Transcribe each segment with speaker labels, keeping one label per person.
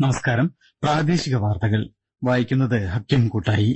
Speaker 1: നമസ്കാരം പ്രാദേശിക വാർത്തകൾ വായിക്കുന്നത് ഹക്കിം കൂട്ടായി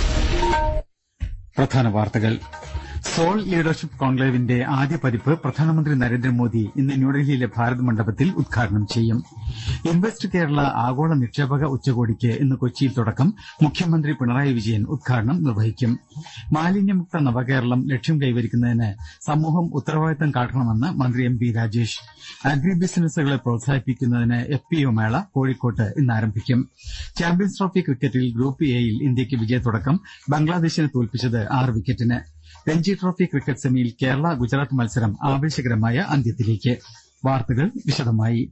Speaker 1: പ്രധാന വാർത്തകൾ സോൾ ലീഡർഷിപ്പ് കോൺക്ലേവിന്റെ ആദ്യ പതിപ്പ് പ്രധാനമന്ത്രി നരേന്ദ്രമോദി ഇന്ന് ന്യൂഡൽഹിയിലെ ഭാരത് മണ്ഡപത്തിൽ ഉദ്ഘാടനം ചെയ്യും ഇൻവെസ്റ്റ് കേരള ആഗോള നിക്ഷേപക ഉച്ചകോടിക്ക് ഇന്ന് കൊച്ചിയിൽ തുടക്കം മുഖ്യമന്ത്രി പിണറായി വിജയൻ ഉദ്ഘാടനം നിർവഹിക്കും മാലിന്യമുക്ത നവകേരളം ലക്ഷ്യം കൈവരിക്കുന്നതിന് സമൂഹം ഉത്തരവാദിത്തം കാട്ടണമെന്ന് മന്ത്രി എം പി രാജേഷ് അഗ്രി ബിസിനസുകളെ പ്രോത്സാഹിപ്പിക്കുന്നതിന് എഫ് പി ഒ മേള കോഴിക്കോട്ട് ഇന്ന് ആരംഭിക്കും ചാമ്പ്യൻസ് ട്രോഫി ക്രിക്കറ്റിൽ ഗ്രൂപ്പ് എയിൽ ഇന്ത്യക്ക് വിജയത്തുടക്കം ബംഗ്ലാദേശിനെ തോൽപ്പിച്ചത് ആറ് വിക്കറ്റിന് രഞ്ജി ട്രോഫി ക്രിക്കറ്റ് സെമിയിൽ കേരള ഗുജറാത്ത് മത്സരം ആവേശകരമായ അന്ത്യത്തിലേക്ക് വാർത്തകൾ വിശദമായി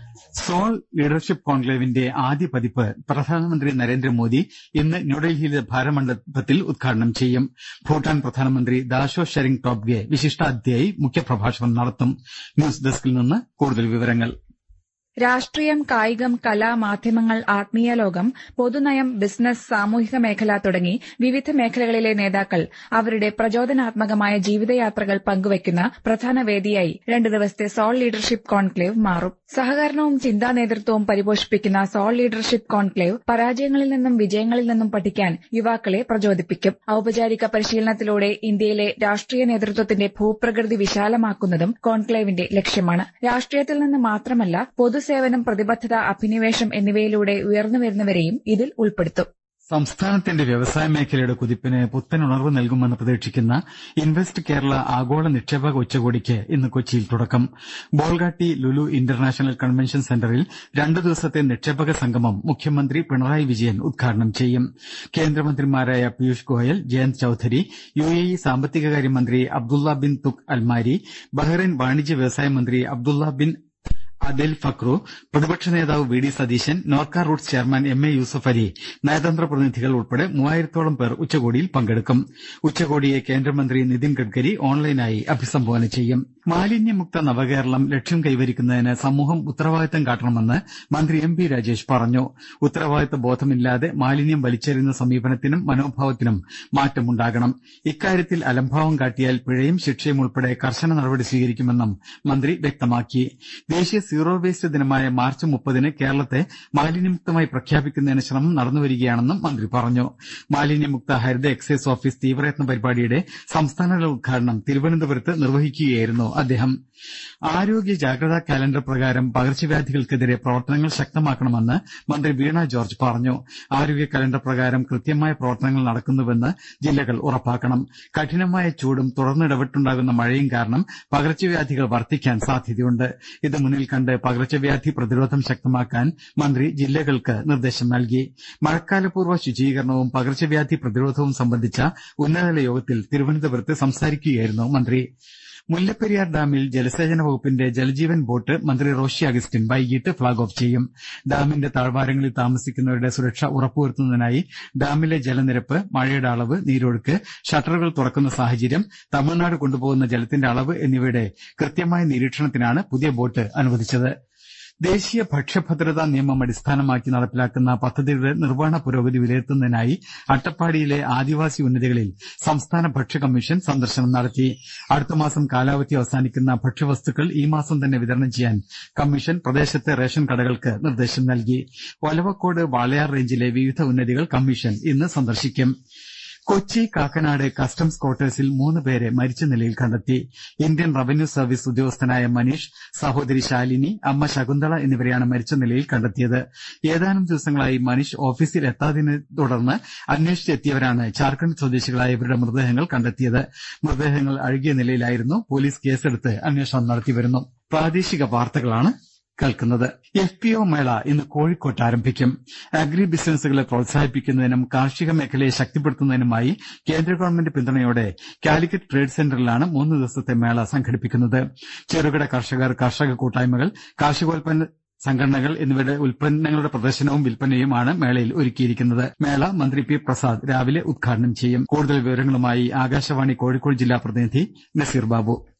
Speaker 1: സോൾ ലീഡർഷിപ്പ് കോൺക്ലേവിന്റെ ആദ്യ പതിപ്പ് പ്രധാനമന്ത്രി നരേന്ദ്രമോദി ഇന്ന് ന്യൂഡൽഹിയിലെ ഭാരമണ്ഡപത്തിൽ ഉദ്ഘാടനം ചെയ്യും ഭൂട്ടാൻ പ്രധാനമന്ത്രി ദാഷോ ഷെറിംഗ് ടോബ്ഗെ വിശിഷ്ടാതിഥിയായി മുഖ്യപ്രഭാഷണം നടത്തും ന്യൂസ് ഡെസ്കിൽ നിന്ന് കൂടുതൽ വിവരങ്ങൾ
Speaker 2: രാഷ്ട്രീയം കായികം കല മാധ്യമങ്ങൾ ആത്മീയ ലോകം പൊതുനയം ബിസിനസ് സാമൂഹിക മേഖല തുടങ്ങി വിവിധ മേഖലകളിലെ നേതാക്കൾ അവരുടെ പ്രചോദനാത്മകമായ ജീവിതയാത്രകൾ പങ്കുവയ്ക്കുന്ന പ്രധാന വേദിയായി രണ്ട് ദിവസത്തെ സോൾ ലീഡർഷിപ്പ് കോൺക്ലേവ് മാറും സഹകരണവും ചിന്താ നേതൃത്വവും പരിപോഷിപ്പിക്കുന്ന സോൾ ലീഡർഷിപ്പ് കോൺക്ലേവ് പരാജയങ്ങളിൽ നിന്നും വിജയങ്ങളിൽ നിന്നും പഠിക്കാൻ യുവാക്കളെ പ്രചോദിപ്പിക്കും ഔപചാരിക പരിശീലനത്തിലൂടെ ഇന്ത്യയിലെ രാഷ്ട്രീയ നേതൃത്വത്തിന്റെ ഭൂപ്രകൃതി വിശാലമാക്കുന്നതും കോൺക്ലേവിന്റെ ലക്ഷ്യമാണ് രാഷ്ട്രീയത്തിൽ നിന്ന് മാത്രമല്ല പൊതുസേവനം പ്രതിബദ്ധത അഭിനിവേശം എന്നിവയിലൂടെ ഉയർന്നുവരുന്നവരെയും ഇതിൽ ഉൾപ്പെടുത്തും
Speaker 1: സംസ്ഥാനത്തിന്റെ വ്യവസായ മേഖലയുടെ കുതിപ്പിന് പുത്തനുണർവ് നൽകുമെന്ന് പ്രതീക്ഷിക്കുന്ന ഇൻവെസ്റ്റ് കേരള ആഗോള നിക്ഷേപക ഉച്ചകോടിക്ക് ഇന്ന് കൊച്ചിയിൽ തുടക്കം ബോൾഗാട്ടി ലുലു ഇന്റർനാഷണൽ കൺവെൻഷൻ സെന്ററിൽ രണ്ടു ദിവസത്തെ നിക്ഷേപക സംഗമം മുഖ്യമന്ത്രി പിണറായി വിജയൻ ഉദ്ഘാടനം ചെയ്യും കേന്ദ്രമന്ത്രിമാരായ Piyush Goyal Jayant Chaudhary U A E സാമ്പത്തികകാര്യ മന്ത്രി Abdullah bin Touq Almarri Bahrain വാണിജ്യ വ്യവസായ മന്ത്രി അബ്ദുള്ള ബിൻ അദെൽ ഫക്രു പ്രതിപക്ഷ നേതാവ് V D Satheesan Norka Roots chairman M A Yusuff Ali നയതന്ത്ര പ്രതിനിധികൾ ഉൾപ്പെടെ മൂവായിരത്തോളം പേർ ഉച്ചകോടിയിൽ പങ്കെടുക്കും ഉച്ചകോടിയെ കേന്ദ്രമന്ത്രി നിതിൻ ഗഡ്കരി ഓൺലൈനായി അഭിസംബോധന ചെയ്യും മാലിന്യമുക്ത നവകേരളം ലക്ഷ്യം കൈവരിക്കുന്നതിന് സമൂഹം ഉത്തരവാദിത്തം കാട്ടണമെന്ന് മന്ത്രി എം പി രാജേഷ് പറഞ്ഞു ഉത്തരവാദിത്ത ബോധമില്ലാതെ മാലിന്യം വലിച്ചെറിയുന്ന സമീപനത്തിനും മനോഭാവത്തിനും മാറ്റമുണ്ടാകണം ഇക്കാര്യത്തിൽ അലംഭാവം കാട്ടിയാൽ പിഴയും ശിക്ഷയും ഉൾപ്പെടെ കർശന നടപടി സ്വീകരിക്കുമെന്നും മന്ത്രി വ്യക്തമാക്കി ദേശീയ സീറോ വേസ്റ്റ് ദിനമായ മാർച്ച് മുപ്പതിന് കേരളത്തെ മാലിന്യമുക്തമായി പ്രഖ്യാപിക്കുന്നതിന് ശ്രമം നടന്നുവരികയാണെന്നും മന്ത്രി പറഞ്ഞു മാലിന്യമുക്ത ഹരിത എക്സൈസ് ഓഫീസ് തീവ്രയത്ന പരിപാടിയുടെ സംസ്ഥാനതല ഉദ്ഘാടനം തിരുവനന്തപുരത്ത് നിർവഹിക്കുകയായിരുന്നു അദ്ദേഹം ആരോഗ്യ ജാഗ്രതാ കാലണ്ടർ പ്രകാരം പകർച്ചവ്യാധികൾക്കെതിരെ പ്രവർത്തനങ്ങൾ ശക്തമാക്കണമെന്ന് മന്ത്രി വീണ ജോർജ് പറഞ്ഞു ആരോഗ്യ കലണ്ടർ പ്രകാരം കൃത്യമായ പ്രവർത്തനങ്ങൾ നടക്കുന്നുവെന്ന് ജില്ലകൾ ഉറപ്പാക്കണം കഠിനമായ ചൂടും തുടർന്നിടവിട്ടുണ്ടാകുന്ന മഴയും കാരണം പകർച്ചവ്യാധികൾ വർദ്ധിക്കാൻ സാധ്യതയുണ്ട് ഇത് മുന്നിൽ കണ്ട് പകർച്ചവ്യാധി പ്രതിരോധം ശക്തമാക്കാൻ മന്ത്രി ജില്ലകൾക്ക് നിർദ്ദേശം നൽകി മഴക്കാലപൂർവ്വ ശുചീകരണവും പകർച്ചവ്യാധി പ്രതിരോധവും സംബന്ധിച്ച ഉന്നതതല യോഗത്തിൽ തിരുവനന്തപുരത്ത് സംസാരിക്കുകയായിരുന്നു മന്ത്രി മുല്ലപ്പെരിയാർ ഡാമിൽ ജലസേചന വകുപ്പിന്റെ ജലജീവൻ ബോട്ട് മന്ത്രി റോഷി അഗസ്റ്റിൻ വൈകിട്ട് ഫ്ളാഗ് ഓഫ് ചെയ്യും ഡാമിന്റെ താഴ്വാരങ്ങളിൽ താമസിക്കുന്നവരുടെ സുരക്ഷ ഉറപ്പുവരുത്തുന്നതിനായി ഡാമിലെ ജലനിരപ്പ് മഴയുടെ അളവ് നീരൊഴുക്ക് ഷട്ടറുകൾ തുറക്കുന്ന സാഹചര്യം തമിഴ്നാട് കൊണ്ടുപോകുന്ന ജലത്തിന്റെ അളവ് എന്നിവയുടെ കൃത്യമായ നിരീക്ഷണത്തിനാണ് പുതിയ ബോട്ട് അനുവദിച്ചത് ദേശീയ ഭക്ഷ്യഭദ്രതാ നിയമം അടിസ്ഥാനമാക്കി നടപ്പിലാക്കുന്ന പദ്ധതിയുടെ നിർവ്വഹണ പുരോഗതി വിലയിരുത്തുന്നതിനായി അട്ടപ്പാടിയിലെ ആദിവാസി ഉന്നതികളിൽ സംസ്ഥാന ഭക്ഷ്യ കമ്മീഷൻ സന്ദർശനം നടത്തി അടുത്തമാസം കാലാവധി അവസാനിക്കുന്ന ഭക്ഷ്യവസ്തുക്കൾ ഈ മാസം തന്നെ വിതരണം ചെയ്യാൻ കമ്മീഷൻ പ്രദേശത്തെ റേഷൻ കടകൾക്ക് നിർദ്ദേശം നൽകി ഒലവക്കോട് വാളയാർ റേഞ്ചിലെ വിവിധ ഉന്നതികൾ കമ്മീഷൻ ഇന്ന് സന്ദർശിക്കും കൊച്ചി കാക്കനാട് കസ്റ്റംസ് ക്വാർട്ടേഴ്സിൽ മൂന്ന് പേരെ മരിച്ച നിലയിൽ കണ്ടെത്തി ഇന്ത്യൻ റവന്യൂ സർവീസ് ഉദ്യോഗസ്ഥനായ മനീഷ് സഹോദരി ശാലിനി അമ്മ ശകുന്തള എന്നിവരെയാണ് മരിച്ച നിലയിൽ കണ്ടെത്തിയത് ഏതാനും ദിവസങ്ങളായി മനീഷ് ഓഫീസിൽ എത്താത്തതിനെ തുടർന്ന് അന്വേഷിച്ചെത്തിയവരാണ് ജാർഖണ്ഡ് സ്വദേശികളായ ഇവരുടെ മൃതദേഹങ്ങൾ കണ്ടെത്തിയത് മൃതദേഹങ്ങൾ അഴുകിയ നിലയിലായിരുന്നു പോലീസ് കേസെടുത്ത് അന്വേഷണം നടത്തിവരുന്നു പ്രാദേശിക വാർത്തകളാണ് കേൾക്കുന്നത് എഫ് പി ഒ മേള ഇന്ന് കോഴിക്കോട്ട് ആരംഭിക്കും അഗ്രി ബിസിനസുകളെ പ്രോത്സാഹിപ്പിക്കുന്നതിനും കാർഷിക മേഖലയെ ശക്തിപ്പെടുത്തുന്നതിനുമായി കേന്ദ്ര ഗവൺമെന്റ് പിന്തുണയോടെ കാലിക്കറ്റ് ട്രേഡ് സെന്ററിലാണ് മൂന്ന് ദിവസത്തെ മേള സംഘടിപ്പിക്കുന്നത് ചെറുകിട കർഷകർ കർഷക കൂട്ടായ്മകൾ കാർഷികോൽപ്പന്ന സംഘടനകൾ എന്നിവയുടെ ഉൽപ്പന്നങ്ങളുടെ പ്രദർശനവും വിൽപ്പനയുമാണ് മേളയിൽ ഒരുക്കിയിരിക്കുന്നത് മേള മന്ത്രി പി പ്രസാദ് രാവിലെ ഉദ്ഘാടനം ചെയ്യും കൂടുതൽ വിവരങ്ങളുമായി ആകാശവാണി കോഴിക്കോട് ജില്ലാ പ്രതിനിധി നസീർ ബാബു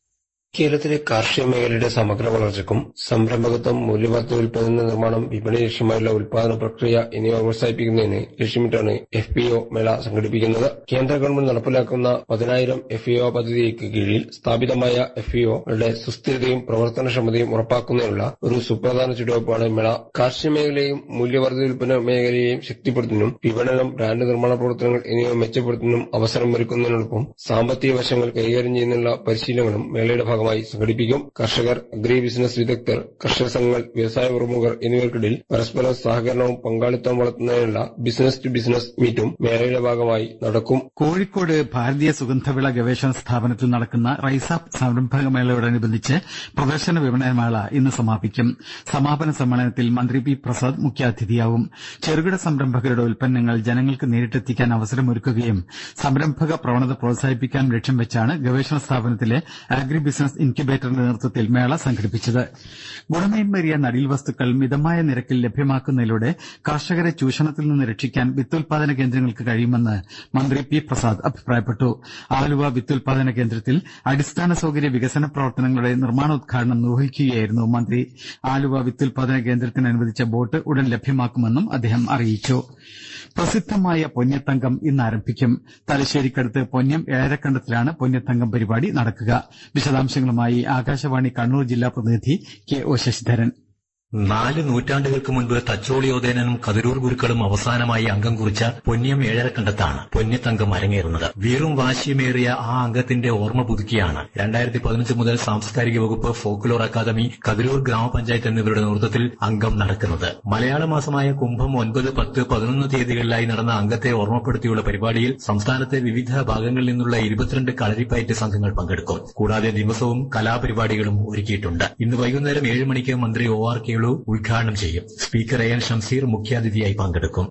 Speaker 3: കേരളത്തിലെ കാർഷിക മേഖലയുടെ സമഗ്ര വളർച്ചയ്ക്കും സംരംഭകത്വം മൂല്യവർദ്ധിത ഉൽപ്പന്ന നിർമ്മാണം വിപണി ലക്ഷ്യമായുള്ള ഉൽപാദന പ്രക്രിയ എന്നിവ പ്രോത്സാഹിപ്പിക്കുന്നതിന് ലക്ഷ്യമിട്ടാണ് എഫ് പി ഒ മേള സംഘടിപ്പിക്കുന്നത് കേന്ദ്ര ഗവൺമെന്റ് നടപ്പിലാക്കുന്ന പതിനായിരം എഫ് ഇ ഒ പദ്ധതിക്ക് കീഴിൽ സ്ഥാപിതമായ എഫ് ഇ ഒകളുടെ സുസ്ഥിരതയും പ്രവർത്തനക്ഷമതയും ഉറപ്പാക്കുന്നതിനുള്ള ഒരു സുപ്രധാന ചുവടുവയ്പ്പാണ് മേള കാർഷിക മേഖലയെയും മൂല്യവർദ്ധിത ഉൽപ്പന്ന മേഖലയെയും ശക്തിപ്പെടുത്തുന്നതിനും വിപണനം ബ്രാൻഡ് നിർമ്മാണ പ്രവർത്തനങ്ങൾ എന്നിവ മെച്ചപ്പെടുത്തുന്നതിനും അവസരമൊരുക്കുന്നതിനൊപ്പം സാമ്പത്തിക വശങ്ങൾ കൈകാര്യം ചെയ്യുന്നതിനുള്ള പരിശീലനങ്ങളും മേളയുടെ ഭാഗമായി സംഘടിപ്പിക്കും കർഷകർ അഗ്രി ബിസിനസ് വിദഗ്ധർ കർഷക സംഘങ്ങൾ വ്യവസായ പ്രമുഖർ എന്നിവർക്കിടയിൽ പരസ്പര സഹകരണവും പങ്കാളിത്തവും വളർത്തുന്നതിനുള്ള ബിസിനസ് ടു ബിസിനസ് മീറ്റും മേളയുടെ ഭാഗമായി നടക്കും
Speaker 1: കോഴിക്കോട് ഭാരതീയ സുഗന്ധവിള ഗവേഷണ സ്ഥാപനത്തിൽ നടക്കുന്ന റൈസാപ്പ് സംരംഭക മേളയോടനുബന്ധിച്ച് പ്രദർശന വിപണനമേള ഇന്ന് സമാപിക്കും സമാപന സമ്മേളനത്തിൽ മന്ത്രി പി പ്രസാദ് മുഖ്യാതിഥിയാവും ചെറുകിട സംരംഭകരുടെ ഉൽപ്പന്നങ്ങൾ ജനങ്ങൾക്ക് നേരിട്ടെത്തിക്കാൻ അവസരമൊരുക്കുകയും സംരംഭക പ്രവണത പ്രോത്സാഹിപ്പിക്കാൻ ലക്ഷ്യം വെച്ചാണ് ഗവേഷണ സ്ഥാപനത്തിലെ അഗ്രി ബിസിനസ് ഇൻക്യുബേറ്ററിന്റെ നേതൃത്വത്തിൽ മേള സംഘടിപ്പിച്ചത് ഗുണമേന്മേറിയ നടീൽ വസ്തുക്കൾ മിതമായ നിരക്കിൽ ലഭ്യമാക്കുന്നതിലൂടെ കർഷകരെ ചൂഷണത്തിൽ നിന്ന് രക്ഷിക്കാൻ വിത്തുൽപാദന കേന്ദ്രങ്ങൾക്ക് കഴിയുമെന്ന് മന്ത്രി പി പ്രസാദ് അഭിപ്രായപ്പെട്ടു ആലുവ വിത്തുൽപാദന കേന്ദ്രത്തിൽ അടിസ്ഥാന സൌകര്യ വികസന പ്രവർത്തനങ്ങളുടെ നിർമ്മാണോദ്ഘാടനം നിർവഹിക്കുകയായിരുന്നു മന്ത്രി ആലുവ വിത്തുൽപാദന കേന്ദ്രത്തിന് അനുവദിച്ച ബോട്ട് ഉടൻ ലഭ്യമാക്കുമെന്നും അദ്ദേഹം അറിയിച്ചു പ്രസിദ്ധമായ പൊന്യത്തങ്കം ഇന്ന് ആരംഭിക്കും തലശ്ശേരിക്കടുത്ത് പൊന്നം ഏഴരക്കണ്ടത്തിലാണ് പൊന്യത്തങ്കം പരിപാടി നടക്കുക വിശദാംശങ്ങളുമായി ആകാശവാണി കണ്ണൂർ ജില്ലാ പ്രതിനിധി കെ ഒ ശശിധരൻ
Speaker 4: നാല് നൂറ്റാണ്ടുകൾക്ക് മുൻപ് തച്ചോളിയോദയനും കതിരൂർ ഗുരുക്കളും അവസാനമായി അംഗം കുറിച്ച പൊന്നിയം ഏഴരക്കണ്ടത്താണ് പൊന്നിത്തങ്കം അരങ്ങേറുന്നത് വീറും വാശിയുമേറിയ ആ അംഗത്തിന്റെ ഓർമ്മ പുതുക്കിയാണ് രണ്ടായിരത്തി പതിനഞ്ച് മുതൽ സാംസ്കാരിക വകുപ്പ് ഫോക്ലോർ അക്കാദമി കതിരൂർ ഗ്രാമപഞ്ചായത്ത് എന്നിവരുടെ നേതൃത്വത്തിൽ അംഗം നടക്കുന്നത് മലയാള മാസമായ കുംഭം ഒൻപത് പത്ത് പതിനൊന്ന് തീയതികളിലായി നടന്ന അംഗത്തെ ഓർമ്മപ്പെടുത്തിയുള്ള പരിപാടിയിൽ സംസ്ഥാനത്തെ വിവിധ ഭാഗങ്ങളിൽ നിന്നുള്ള ഇരുപത്തിരണ്ട് കളരിപ്പയറ്റ് സംഘങ്ങൾ പങ്കെടുക്കും കൂടാതെ ദിവസവും കലാപരിപാടികളും ഒരുക്കിയിട്ടുണ്ട് ഇന്ന് വൈകുന്നേരം ഏഴ് മണിക്ക് മന്ത്രി ഒ ആർ കേളു ഉദ്ഘാടനം ചെയ്യും സ്പീക്കർ എ എൻ ഷംസീർ മുഖ്യാതിഥിയായി പങ്കെടുക്കും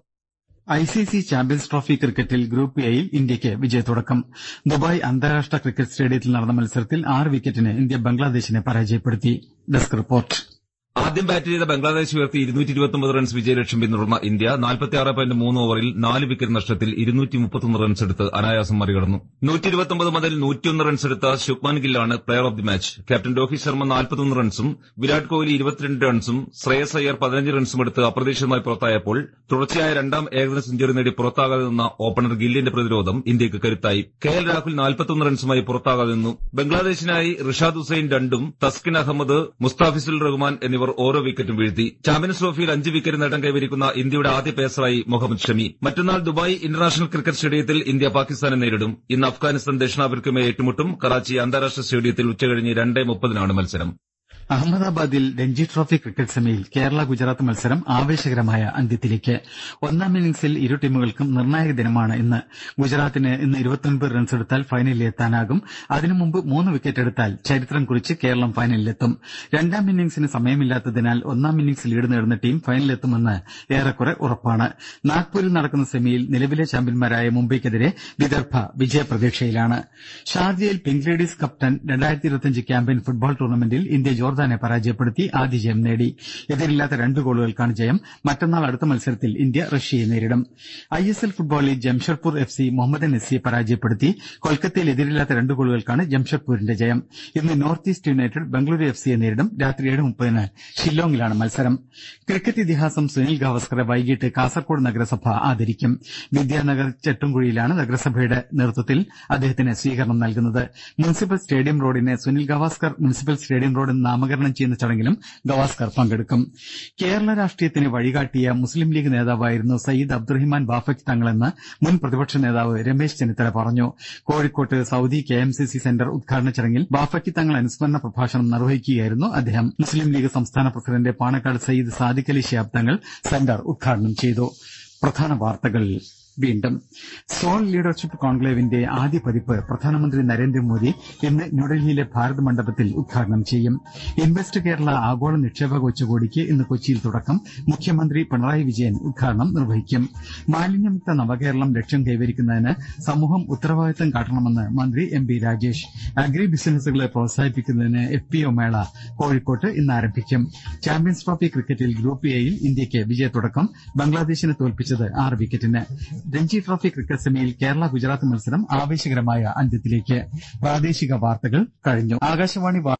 Speaker 1: I C C champions trophy ക്രിക്കറ്റിൽ ഗ്രൂപ്പ് എയിൽ ഇന്ത്യയ്ക്ക് വിജയത്തുടക്കം ദുബായ് അന്താരാഷ്ട്ര ക്രിക്കറ്റ് സ്റ്റേഡിയത്തിൽ നടന്ന മത്സരത്തിൽ ആറ് വിക്കറ്റിന് ഇന്ത്യ ബംഗ്ലാദേശിനെ പരാജയപ്പെടുത്തി ഡെസ്ക് റിപ്പോർട്ട്
Speaker 5: ആദ്യം ബാറ്റ് ചെയ്ത ബംഗ്ലാദേശ് ഉയർത്തി ഇരുന്നൂറ്റി ഇരുപത്തൊമ്പത് റൺസ് വിജയലക്ഷ്യം പിന്തുടർന്ന ഇന്ത്യ നാൽപ്പത്തിയാറ് പോയിന്റ് മൂന്ന് ഓവറിൽ നാല് വിക്കറ്റ് നഷ്ടത്തിൽ ഇരുന്നൂറ്റി മുപ്പത്തൊന്ന് റൺസ് എടുത്ത് അനായാസം മറികടന്നു നൂറ്റി ഇരുപത്തൊമ്പത് മുതൽ നൂറ്റിയൊന്ന് റൺസ് എടുത്ത ശുഭ്മാൻ ഗില്ലാണ് player of the match captain Rohit Sharma നാൽപ്പത്തൊന്ന് റൺസും വിരാട് കോഹ്ലി ഇരുപത്തിരണ്ട് റൺസും ശ്രേയസ് അയ്യർ പതിനഞ്ച് റൺസും എടുത്ത് അപ്രതീക്ഷിതമായി പുറത്തായപ്പോൾ തുടർച്ചയായ രണ്ടാം ഏകദിന സെഞ്ചുറി നേടി പുറത്താകാതെ നിന്ന ഓപ്പണർ ഗില്ലിന്റെ പ്രതിരോധം ഇന്ത്യക്ക് കരുത്തായി കെ എൽ രാഹുൽ നാൽപ്പത്തൊന്ന് റൺസുമായി പുറത്താകാതെ നിന്നു ബംഗ്ലാദേശിനായി റിഷാദ് ഹുസൈൻ രണ്ടും തസ്കിൻ അഹമ്മദ് മുസ്താഫിസുൽ റഹ്മാൻ എന്നിവർ ഓരോ വിക്കറ്റും വീഴ്ത്തി ചാമ്പ്യൻസ് ട്രോഫിയിൽ അഞ്ച് വിക്കറ്റ് നേട്ടം കൈവരിക്കുന്ന ഇന്ത്യയുടെ ആദ്യ പേസറായി മുഹമ്മദ് ഷമി മറ്റന്നാൾ ദുബായ് ഇന്റർനാഷണൽ ക്രിക്കറ്റ് സ്റ്റേഡിയത്തിൽ ഇന്ത്യ പാകിസ്ഥാനെ നേരിടും ഇന്ന് അഫ്ഗാനിസ്ഥാൻ ദക്ഷിണാഫ്രിക്കയുമായി ഏറ്റുമുട്ടും കറാച്ചി അന്താരാഷ്ട്ര സ്റ്റേഡിയത്തിൽ ഉച്ചകഴിഞ്ഞ് രണ്ടേ മുപ്പതിനാണ് മത്സരം
Speaker 1: അഹമ്മദാബാദിൽ രഞ്ജി ട്രോഫി ക്രിക്കറ്റ് സെമിയിൽ കേരള ഗുജറാത്ത് മത്സരം ആവേശകരമായ അന്ത്യത്തിലേക്ക് ഒന്നാം ഇന്നിംഗ്സിൽ ഇരു ടീമുകൾക്കും നിർണായക ദിനമാണ് ഇന്ന് ഗുജറാത്തിന് ഇന്ന് ഇരുപത്തിയൊൻപത് റൺസ് എടുത്താൽ ഫൈനലിൽ എത്താനാകും അതിനു മുമ്പ് മൂന്ന് വിക്കറ്റ് എടുത്താൽ ചരിത്രം കുറിച്ച് കേരളം ഫൈനലിലെത്തും രണ്ടാം ഇന്നിംഗ്സിന് സമയമില്ലാത്തതിനാൽ ഒന്നാം ഇന്നിംഗ്സ് ലീഡ് നേടുന്ന ടീം ഫൈനലിലെത്തുമെന്ന് ഏറെക്കുറെ ഉറപ്പാണ് നാഗ്പൂരിൽ നടക്കുന്ന സെമിയിൽ നിലവിലെ ചാമ്പ്യന്മാരായ മുംബൈക്കെതിരെ വിദർഭ വിജയപ്രതീക്ഷയിലാണ് ഷാർജയിൽ പിങ്ക് ലേഡീസ് കപ്പ് രണ്ടായിരത്തി ഇരുപത്തിയഞ്ച് ക്യാമ്പയിൻ ഫുട്ബോൾ ടൂർണമെന്റിൽ ഇന്ത്യ ജോർദാനെ പരാജയപ്പെടുത്തി ആദ്യ ജയം നേടി എതിരില്ലാത്ത രണ്ട് ഗോളുകൾക്കാണ് ജയം മറ്റന്നാൾ അടുത്ത മത്സരത്തിൽ ഇന്ത്യ റഷ്യയെ നേരിടും ഐ എസ് എൽ ഫുട്ബോളിൽ Jamshedpur F C Mohammedan S സിയെ പരാജയപ്പെടുത്തി കൊൽക്കത്തയിൽ എതിരില്ലാത്ത രണ്ട് ഗോളുകൾക്കാണ് ജംഷഡ്പൂരിന്റെ ജയം ഇന്ന് North East United Bengaluru F സിയെ നേരിടും രാത്രി ഏഴ് മുപ്പതിന് ഷില്ലോങ്ങിലാണ് മത്സരം ക്രിക്കറ്റ് ഇതിഹാസം സുനിൽ ഗാവസ്കറെ വൈകിട്ട് കാസർകോട് നഗരസഭ ആദരിക്കും വിദ്യാനഗർ ചെട്ടുംകുഴിയിലാണ് നഗരസഭയുടെ നേതൃത്വത്തിൽ അദ്ദേഹത്തിന് സ്വീകരണം നൽകുന്നത് മുനിസിപ്പൽ സ്റ്റേഡിയം റോഡിനെ Sunil Gavaskar municipal stadium road എന്ന് നാമകരണം ചെയ്യുന്ന ചടങ്ങിലും ഗവാസ്കർ പങ്കെടുക്കും കേരള രാഷ്ട്രീയത്തിന് വഴികാട്ടിയ മുസ്ലിം ലീഗ് നേതാവായിരുന്നു സയ്യിദ് അബ്ദുറഹിമാൻ ബാഫയ്ക്ക് തങ്ങളെന്ന് മുൻ പ്രതിപക്ഷ നേതാവ് രമേശ് ചെന്നിത്തല പറഞ്ഞു കോഴിക്കോട്ട് Saudi K M C C centre ഉദ്ഘാടന ചടങ്ങിൽ ബാഫയ്ക്ക് തങ്ങൾ അനുസ്മരണ പ്രഭാഷണം നിർവഹിക്കുകയായിരുന്നു അദ്ദേഹം മുസ്ലിം ലീഗ് സംസ്ഥാന പ്രസിഡന്റ് പാണക്കാട് സയ്യിദ് സാദിഖ് അലി ശിഹാബ് തങ്ങൾ സെന്റർ ഉദ്ഘാടനം ചെയ്തു പ്രധാന വാർത്തകൾ വീണ്ടും സോൾ ലീഡർഷിപ്പ് കോൺക്ലേവിന്റെ ആദ്യ പതിപ്പ് പ്രധാനമന്ത്രി നരേന്ദ്രമോദി ഇന്ന് ന്യൂഡൽഹിയിലെ ഭാരത് മണ്ഡപത്തിൽ ഉദ്ഘാടനം ചെയ്യും ഇൻവെസ്റ്റ് കേരള ആഗോള നിക്ഷേപക ഉച്ചകോടിക്ക് ഇന്ന് കൊച്ചിയിൽ തുടക്കം മുഖ്യമന്ത്രി പിണറായി വിജയൻ ഉദ്ഘാടനം നിർവഹിക്കും മാലിന്യമുക്ത നവകേരളം ലക്ഷ്യം കൈവരിക്കുന്നതിന് സമൂഹം ഉത്തരവാദിത്തം കാട്ടണമെന്ന് മന്ത്രി എം പി രാജേഷ് അഗ്രി ബിസിനസ്സുകളെ പ്രോത്സാഹിപ്പിക്കുന്നതിന് എഫ് പി ഒ മേള കോഴിക്കോട്ട് ഇന്ന് ആരംഭിക്കും ചാമ്പ്യൻസ് ട്രോഫി ക്രിക്കറ്റിൽ ഗ്രൂപ്പ് എയിൽ ഇന്ത്യയ്ക്ക് വിജയത്തുടക്കം ബംഗ്ലാദേശിനെ തോൽപ്പിച്ചത് ആറ് വിക്കറ്റിന് രഞ്ജി ട്രോഫി ക്രിക്കറ്റ് സെമിയിൽ കേരള ഗുജറാത്ത് മത്സരം ആവേശകരമായ അന്ത്യത്തിലേക്ക് പ്രാദേശിക വാർത്തകൾ കഴിഞ്ഞു ആകാശവാണി